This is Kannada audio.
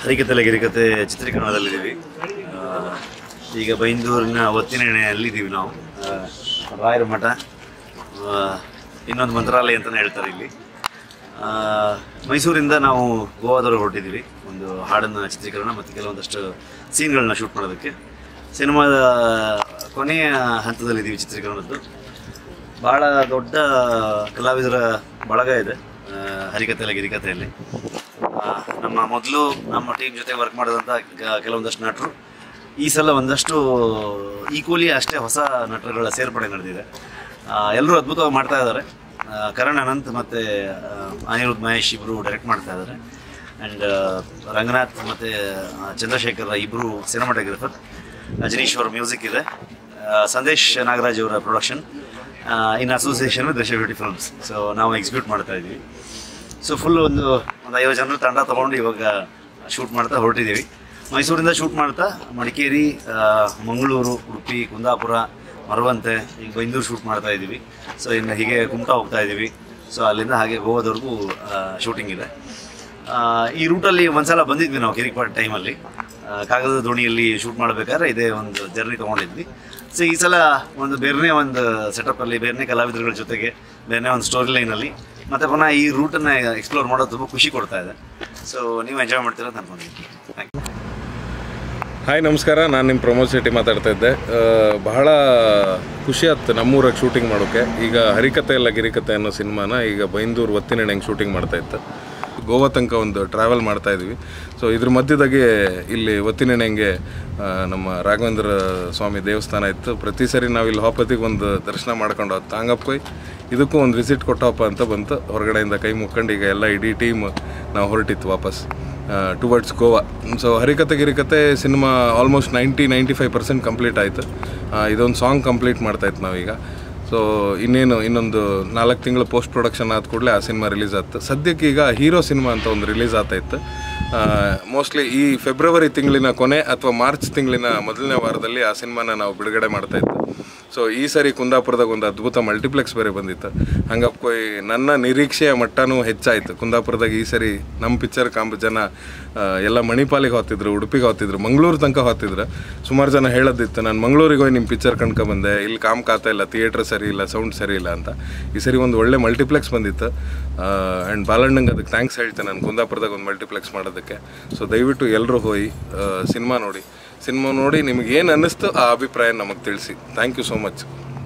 ಹರಿಕತೆ ಗಿರಿಕತೆ ಚಿತ್ರೀಕರಣದಲ್ಲಿದ್ದೀವಿ ಆ, ಈಗ ಬೈಂದೂರಿನ ಒತ್ತಿನೆಣೆಯಲ್ಲಿದ್ದೀವಿ ನಾವು ಆ, ರಾಯರ ಮಠ ಆ, ಇನ್ನೊಂದು ಮಂತ್ರಾಲಯ ಅಂತಲೇ ಹೇಳ್ತಾರೆ ಇಲ್ಲಿ ಆ, ಮೈಸೂರಿಂದ ನಾವು ಗೋವಾದವರೆಗೆ ಹೊರಟಿದ್ದೀವಿ ಒಂದು ಹಾಡನ್ನು ಚಿತ್ರೀಕರಣ ಮತ್ತು ಕೆಲವೊಂದಷ್ಟು ಸೀನ್ಗಳನ್ನ ಶೂಟ್ ಮಾಡೋದಕ್ಕೆ ಸಿನಿಮಾದ ಕೊನೆಯ ಹಂತದಲ್ಲಿದ್ದೀವಿ ಚಿತ್ರೀಕರಣದ್ದು ಭಾಳ ದೊಡ್ಡ ಕಲಾವಿದರ ಬಳಗ ಇದೆ ಆ, ಹರಿಕಥೆಯಲ್ಲಿ ಗಿರಿಕಥೆಯಲ್ಲಿ ಆ, ನಮ್ಮ ಮೊದಲು ನಮ್ಮ ಟೀಮ್ ಜೊತೆ ವರ್ಕ್ ಮಾಡಿದಂಥ ಕ- ಕೆಲವೊಂದಷ್ಟು ನಟರು ಈ ಸಲ ಒಂದಷ್ಟು ಈಕ್ವಲಿ ಅಷ್ಟೇ ಹೊಸ ನಟರುಗಳ ಸೇರ್ಪಡೆ ನಡೆದಿದೆ ಎಲ್ಲರೂ ಅದ್ಭುತವಾಗಿ ಮಾಡ್ತಾ ಇದ್ದಾರೆ ಆ, ಕರಣ್ ಅನಂತ್ ಮತ್ತು ಅನಿರುದ್ಧ್ ಮಹೇಶ್ ಇಬ್ಬರು ಡೈರೆಕ್ಟ್ ಮಾಡ್ತಾ ಇದ್ದಾರೆ ಆ್ಯಂಡ್ ರಂಗನಾಥ್ ಮತ್ತು ಚಂದ್ರಶೇಖರ್ ಇಬ್ಬರು ಸಿನಿಮಾಟೋಗ್ರಫರ್ ಅಜನೀಶ್ ಅವರ ಮ್ಯೂಸಿಕ್ ಇದೆ ಆ, ಸಂದೇಶ್ ನಾಗರಾಜ್ ಅವರ ಪ್ರೊಡಕ್ಷನ್ ಇನ್ ಅಸೋಸಿಯೇಷನ್ ವಿತ್ ದಶ ಬ್ಯೂಟಿ ಫಿಲ್ಮ್ಸ್ ಸೊ ನಾವು ಎಕ್ಸಿಕ್ಯೂಟ್ ಮಾಡ್ತಾ ಇದ್ದೀವಿ ಸೊ ಫುಲ್ ಒಂದು ಒಂದು ಐವತ್ತು ಜನರ ತಂಡ ತೊಗೊಂಡು ಇವಾಗ ಶೂಟ್ ಮಾಡ್ತಾ ಹೊರಟಿದ್ದೀವಿ ಮೈಸೂರಿಂದ ಶೂಟ್ ಮಾಡ್ತಾ ಮಡಿಕೇರಿ ಆ, ಮಂಗಳೂರು ಉಡುಪಿ ಕುಂದಾಪುರ ಮರವಂತೆ ಈಗ ಬೈಂದೂರು ಶೂಟ್ ಮಾಡ್ತಾ ಇದ್ದೀವಿ ಸೊ ಇನ್ನು ಹೀಗೆ ಕುಮಟಾ ಹೋಗ್ತಾ ಇದ್ದೀವಿ ಸೊ ಅಲ್ಲಿಂದ ಹಾಗೆ ಗೋವಾದವರೆಗೂ ಶೂಟಿಂಗ್ ಇದೆ ಆ, ಈ ರೂಟಲ್ಲಿ ಒಂದ್ಸಲ ಬಂದಿದ್ವಿ ನಾವು ಕಿರಿಕ್ಪಾಟ್ ಟೈಮಲ್ಲಿ ಕಾಗದದ ದೋಣಿಯಲ್ಲಿ ಶೂಟ್ ಮಾಡಬೇಕಾದ್ರೆ ಇದೇ ಒಂದು ಜರ್ನಿ ತೊಗೊಂಡಿದ್ವಿ ಸೊ ಈ ಸಲ ಒಂದು ಬೇರೆನೇ ಒಂದು ಸೆಟಪ್ಪಲ್ಲಿ ಬೇರೆನೇ ಕಲಾವಿದರುಗಳ ಜೊತೆಗೆ ಬೇರೆನೇ ಒಂದು ಸ್ಟೋರಿ ಲೈನಲ್ಲಿ ಮತ್ತೆ ಪುನಃ ಈ ರೂಟನ್ನು ಎಕ್ಸ್ಪ್ಲೋರ್ ಮಾಡೋದು ತುಂಬ ಖುಷಿ ಕೊಡ್ತಾ ಇದೆ ಸೊ ನೀವು ಎಂಜಾಯ್ ಮಾಡ್ತೀರಾ ಅಂತ ಅನ್ಕೊಂಡಿದ್ದೀನಿ ಥ್ಯಾಂಕ್ ಯು ಹಾಯ್ ನಮಸ್ಕಾರ ನಾನು ನಿಮ್ಮ ಪ್ರಮೋದ್ ಶೆಟ್ಟಿ ಮಾತಾಡ್ತಾ ಇದ್ದೆ ಆ, ಬಹಳ ಖುಷಿ ಆಯ್ತು ನಮ್ಮೂರಾಗ ಶೂಟಿಂಗ್ ಮಾಡೋಕ್ಕೆ ಈಗ ಹರಿಕತೆ ಎಲ್ಲ ಗಿರಿಕತೆ ಅನ್ನೋ ಸಿನಿಮಾನ ಈಗ ಬೈಂದೂರು ಒತ್ತಿನ ಹೆಂಗೆ ಶೂಟಿಂಗ್ ಮಾಡ್ತಾ ಇತ್ತು ಗೋವಾ ತನಕ ಒಂದು ಟ್ರಾವೆಲ್ ಮಾಡ್ತಾ ಇದ್ವಿ ಸೊ ಇದ್ರ ಮಧ್ಯದಾಗೆ ಇಲ್ಲಿ ಒತ್ತಿನೆಣೆಂಗೆ ನಮ್ಮ ರಾಘವೇಂದ್ರ ಸ್ವಾಮಿ ದೇವಸ್ಥಾನ ಇತ್ತು ಪ್ರತಿ ಸರಿ ನಾವು ಇಲ್ಲಿ ಹೋಪತಿಗೆ ಒಂದು ದರ್ಶನ ಮಾಡ್ಕೊಂಡು ಹೋಗ್ತು ಹಂಗಪ್ಪಯ್ ಇದಕ್ಕೂ ಒಂದು ವಿಸಿಟ್ ಕೊಟ್ಟವಪ್ಪ ಅಂತ ಬಂತು ಹೊರಗಡೆಯಿಂದ ಕೈ ಮುಕ್ಕೊಂಡು ಈಗ ಎಲ್ಲ ಇಡೀ ಟೀಮ್ ನಾವು ಹೊರಟಿತ್ತು ವಾಪಸ್ towards Goa so Harikathe Girikathe cinema almost ninety ninety five percent complete ಆಯಿತು ಇದೊಂದು ಸಾಂಗ್ ಕಂಪ್ಲೀಟ್ ಮಾಡ್ತಾಯಿತ್ತು ನಾವೀಗ ಸೊ ಇನ್ನೇನು ಇನ್ನೊಂದು ನಾಲ್ಕು ತಿಂಗಳು ಪೋಸ್ಟ್ ಪ್ರೊಡಕ್ಷನ್ ಆದ ಕೂಡಲೇ ಆ ಸಿನಿಮಾ ರಿಲೀಸ್ ಆಯ್ತು ಸದ್ಯಕ್ಕೆ ಈಗ ಹೀರೋ ಸಿನಿಮಾ ಅಂತ ಒಂದು ರಿಲೀಸ್ ಆಗ್ತಾಯಿತ್ತು ಮೋಸ್ಟ್ಲಿ ಈ ಫೆಬ್ರವರಿ ತಿಂಗಳಿನ ಕೊನೆ ಅಥವಾ ಮಾರ್ಚ್ ತಿಂಗಳಿನ ಮೊದಲನೇ ವಾರದಲ್ಲಿ ಆ ಸಿನಿಮಾನ ನಾವು ಬಿಡುಗಡೆ ಮಾಡ್ತಾಯಿತ್ತು ಸೊ ಈ ಸರಿ ಕುಂದಾಪುರದಾಗ ಒಂದು ಅದ್ಭುತ ಮಲ್ಟಿಪ್ಲೆಕ್ಸ್ ಬೇರೆ ಬಂದಿತ್ತು ಹಂಗಪ್ಪ ನನ್ನ ನಿರೀಕ್ಷೆಯ ಮಟ್ಟನೂ ಹೆಚ್ಚಾಯಿತು ಕುಂದಾಪುರದಾಗ ಈ ಸರಿ ನಮ್ಮ ಪಿಕ್ಚರ್ ಕಾಂಬ ಜನ ಆ, ಎಲ್ಲ ಮಣಿಪಾಲಿಗೆ ಹೋಗ್ತಿದ್ರು ಉಡುಪಿಗೆ ಹೋಗ್ತಿದ್ರು ಮಂಗಳೂರು ತನಕ ಹೋಗ್ತಿದ್ರು ಸುಮಾರು ಜನ ಹೇಳೋದಿತ್ತು ನಾನು ಮಂಗಳೂರಿಗೆ ಹೋಗಿ ನಿಮ್ಮ ಪಿಕ್ಚರ್ ಕಣ್ಕೊಂಬಂದೆ ಇಲ್ಲಿ ಕಾಮ್ ಖಾತಾ ಇಲ್ಲ ಥಿಯೇಟ್ರ್ ಸರಿ ಇಲ್ಲ ಸೌಂಡ್ ಸರಿ ಇಲ್ಲ ಅಂತ ಈ ಸರಿ ಒಂದು ಒಳ್ಳೆ ಮಲ್ಟಿಪ್ಲೆಕ್ಸ್ ಬಂದಿತ್ತು ಆ್ಯಂಡ್ ಬಾಲಣ್ಣಂಗೆ ಅದಕ್ಕೆ ಥ್ಯಾಂಕ್ಸ್ ಹೇಳ್ತೇನೆ ನಾನು ಕುಂದಾಪುರದಾಗ ಒಂದು ಮಲ್ಟಿಪ್ಲೆಕ್ಸ್ ಮಾಡೋದಕ್ಕೆ ಸೊ ದಯವಿಟ್ಟು ಎಲ್ಲರೂ ಹೋಗಿ ಸಿನಿಮಾ ನೋಡಿ ಸಿನಿಮಾ ನೋಡಿ ನಿಮ್ಗೆ ಏನು ಅನ್ನಿಸ್ತು ಆ ಅಭಿಪ್ರಾಯ ನಮಗೆ ತಿಳಿಸಿ ಥ್ಯಾಂಕ್ ಯು ಸೋ ಮಚ್